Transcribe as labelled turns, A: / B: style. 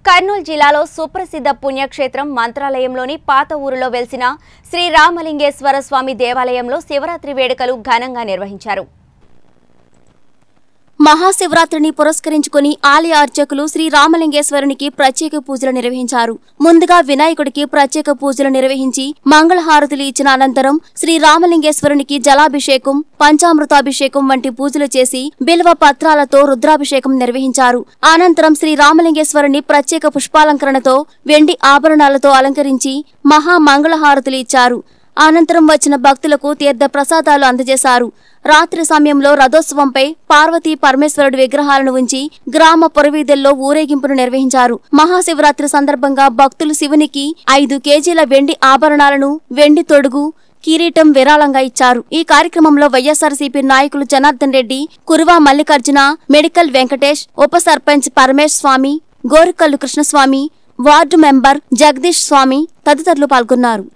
A: కర్నూలు జిల్లాలో సుప్రసిద్ధ పుణ్యక్షేత్రం మంత్రాలయంలోని పాత ఊరిలో వెలిసిన శ్రీ రామలింగేశ్వర స్వామి దేవాలయంలో శివరాత్రి వేడుకలు ఘనంగా నిర్వహించారు
B: మహాశివరాత్రిని పురస్కరించుకుని ఆలయ అర్చకులు శ్రీ రామలింగేశ్వరునికి ప్రత్యేక పూజలు నిర్వహించారు ముందుగా వినాయకుడికి ప్రత్యేక పూజలు నిర్వహించి మంగళహారతులు ఇచ్చిన అనంతరం శ్రీ రామలింగేశ్వరునికి జలాభిషేకం పంచామృతాభిషేకం వంటి పూజలు చేసి బిల్వ పత్రాలతో రుద్రాభిషేకం నిర్వహించారు అనంతరం శ్రీ రామలింగేశ్వరుని ప్రత్యేక పుష్పాలంకరణతో వెండి ఆభరణాలతో అలంకరించి మహా మంగళహారతులు ఇచ్చారు అనంతరం వచ్చిన భక్తులకు తీర్థ ప్రసాదాలు అందజేశారు రాత్రి సమయంలో రథోత్సవంపై పార్వతీ పరమేశ్వరుడు విగ్రహాలను ఉంచి గ్రామ పురవీధుల్లో ఊరేగింపును నిర్వహించారు మహాశివరాత్రి సందర్భంగా భక్తులు శివునికి ఐదు కేజీల వెండి ఆభరణాలను వెండి తొడుగు కిరీటం విరాళంగా ఇచ్చారు ఈ కార్యక్రమంలో వైఎస్ఆర్సీపీ నాయకులు జనార్దన్ రెడ్డి కురువా మల్లికార్జున మెడికల్ వెంకటేష్ ఉప సర్పంచ్ పరమేశ్ స్వామి గోరుకల్లు కృష్ణస్వామి వార్డు మెంబర్ జగదీష్ స్వామి తదితరులు పాల్గొన్నారు